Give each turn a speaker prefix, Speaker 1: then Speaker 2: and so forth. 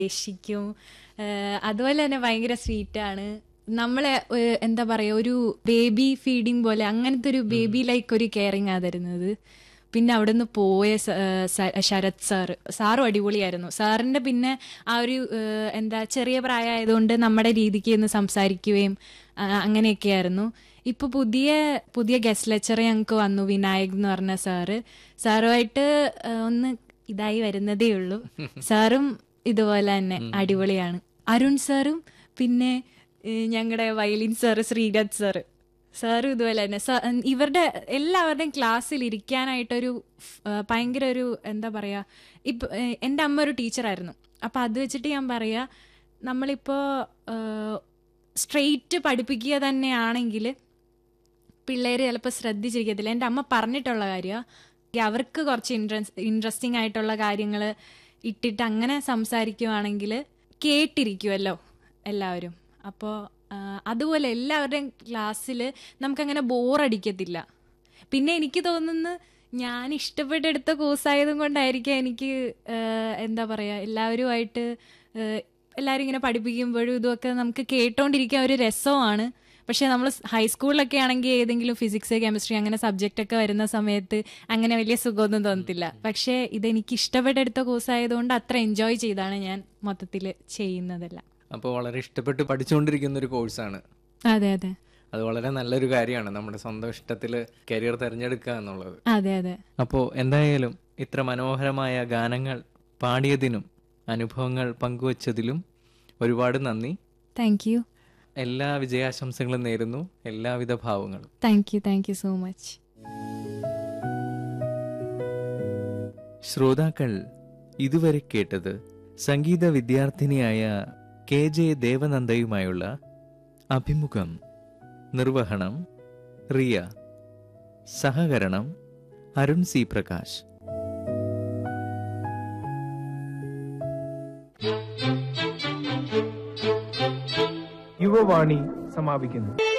Speaker 1: ഉപദേശിക്കും ഏഹ് അതുപോലെ തന്നെ ഭയങ്കര സ്വീറ്റാണ് നമ്മളെ ഏഹ് എന്താ പറയാ ഒരു ബേബി ഫീഡിങ് പോലെ അങ്ങനത്തെ ഒരു ബേബി ലൈക്ക് ഒരു കെയറിങ് ആ തരുന്നത് പിന്നെ അവിടെ നിന്ന് പോയ സ- ഏഹ് സ- ശരത് സാറ് സാറും അടിപൊളിയായിരുന്നു സാറിന്റെ പിന്നെ ആ ഒരു ഏഹ് എന്താ ചെറിയ പ്രായമായതുകൊണ്ട് നമ്മുടെ രീതിക്ക് ഒന്ന് സംസാരിക്കുകയും ആ, അങ്ങനെയൊക്കെയായിരുന്നു ഇപ്പൊ പുതിയ പുതിയ ഗസ്റ്റ് ലെക്ചർ ഞങ്ങൾക്ക് വന്നു വിനായക് എന്ന് പറഞ്ഞ സാറ് സാറുമായിട്ട് ഏഹ് ഒന്ന് ഇതായി വരുന്നതേ ഉള്ളൂ സാറും ഇതുപോലെ തന്നെ അടിപൊളിയാണ് അരുൺ സാറും പിന്നെ ഞങ്ങളുടെ വയലിൻ സാറ് ശ്രീരഥ് സാറ് സാറും ഇതുപോലെ തന്നെ സാ- ഇവരുടെ എല്ലാവരുടെയും ക്ലാസ്സിൽ ഇരിക്കാനായിട്ടൊരു ആ, ഭയങ്കര ഒരു എന്താ പറയാ ഇപ്പൊ ഏ, എൻ്റെ അമ്മ ഒരു ടീച്ചറായിരുന്നു അപ്പൊ അത് വെച്ചിട്ട് ഞാൻ പറയാ നമ്മളിപ്പോ സ്ട്രെയിറ്റ് പഠിപ്പിക്കുക തന്നെയാണെങ്കിൽ പിള്ളേര് ചിലപ്പോൾ ശ്രദ്ധിച്ചിരിക്കത്തില്ല എൻ്റെ അമ്മ പറഞ്ഞിട്ടുള്ള കാര്യമാണ് അവർക്ക് കുറച്ച് ഇൻട്രസ് ഇൻട്രസ്റ്റിംഗ് ആയിട്ടുള്ള കാര്യങ്ങൾ ഇട്ടിട്ട് അങ്ങനെ സംസാരിക്കുവാണെങ്കിൽ കേട്ടിരിക്കുമല്ലോ എല്ലാവരും അപ്പോൾ അതുപോലെ എല്ലാവരുടെയും ക്ലാസ്സിൽ നമുക്കങ്ങനെ ബോറടിക്കത്തില്ല പിന്നെ എനിക്ക് തോന്നുന്നു ഞാൻ ഇഷ്ടപ്പെട്ടെടുത്ത കോഴ്സായതും കൊണ്ടായിരിക്കാം എനിക്ക് ആ, എന്താ പറയുക എല്ലാവരുമായിട്ട് ആ, എല്ലാവരും ഇങ്ങനെ പഠിപ്പിക്കുമ്പോഴും ഇതുമൊക്കെ നമുക്ക് കേട്ടോണ്ടിരിക്കാൻ ഒരു രസമാണ് പക്ഷെ നമ്മൾ ഹൈസ്കൂളിലൊക്കെ ആണെങ്കിൽ ഏതെങ്കിലും ഫിസിക്സ് കെമിസ്ട്രി അങ്ങനെ സബ്ജക്റ്റ് ഒക്കെ വരുന്ന സമയത്ത് അങ്ങനെ വലിയ സുഖമൊന്നും തോന്നത്തില്ല പക്ഷേ ഇതെനിക്ക് ഇഷ്ടപ്പെട്ടെടുത്ത കോഴ്സ് ആയതുകൊണ്ട് അത്ര എൻജോയ് ചെയ്താണ് ഞാൻ മൊത്തത്തിൽ ചെയ്യുന്നതെല്ലാം
Speaker 2: അപ്പോൾ വളരെ ഇഷ്ടപ്പെട്ട് പഠിച്ചുകൊണ്ടിരിക്കുന്ന ഒരു കോഴ്സാണ്
Speaker 1: അതെ അതെ
Speaker 2: അത് വളരെ നല്ലൊരു കാര്യമാണ് നമ്മുടെ സ്വന്തം ഇഷ്ടത്തിൽ കരിയർ തിരഞ്ഞെടുക്കുക എന്നുള്ളത്
Speaker 1: അതെ അതെ
Speaker 2: അപ്പോൾ എന്തായാലും ഇത്ര മനോഹരമായ ഗാനങ്ങൾ പാടിയതിനും അനുഭവങ്ങൾ പങ്കുവച്ചതിലും ഒരുപാട് നന്ദി
Speaker 1: താങ്ക് യു
Speaker 2: എല്ലാ വിജയാശംസകളും നേരുന്നു എല്ലാവിധ ഭാവങ്ങളും
Speaker 1: thank you thank you so much
Speaker 2: ശ്രോതാക്കൾ ഇതുവരെ കേട്ടത് സംഗീത വിദ്യാർത്ഥിനിയായ കെ ജെ ദേവനന്ദയുമായുള്ള അഭിമുഖം നിർവഹണം റിയ സഹകരണം അരുൺ സി പ്രകാശ്
Speaker 3: യുവവാണി സമാപിക്കുന്നു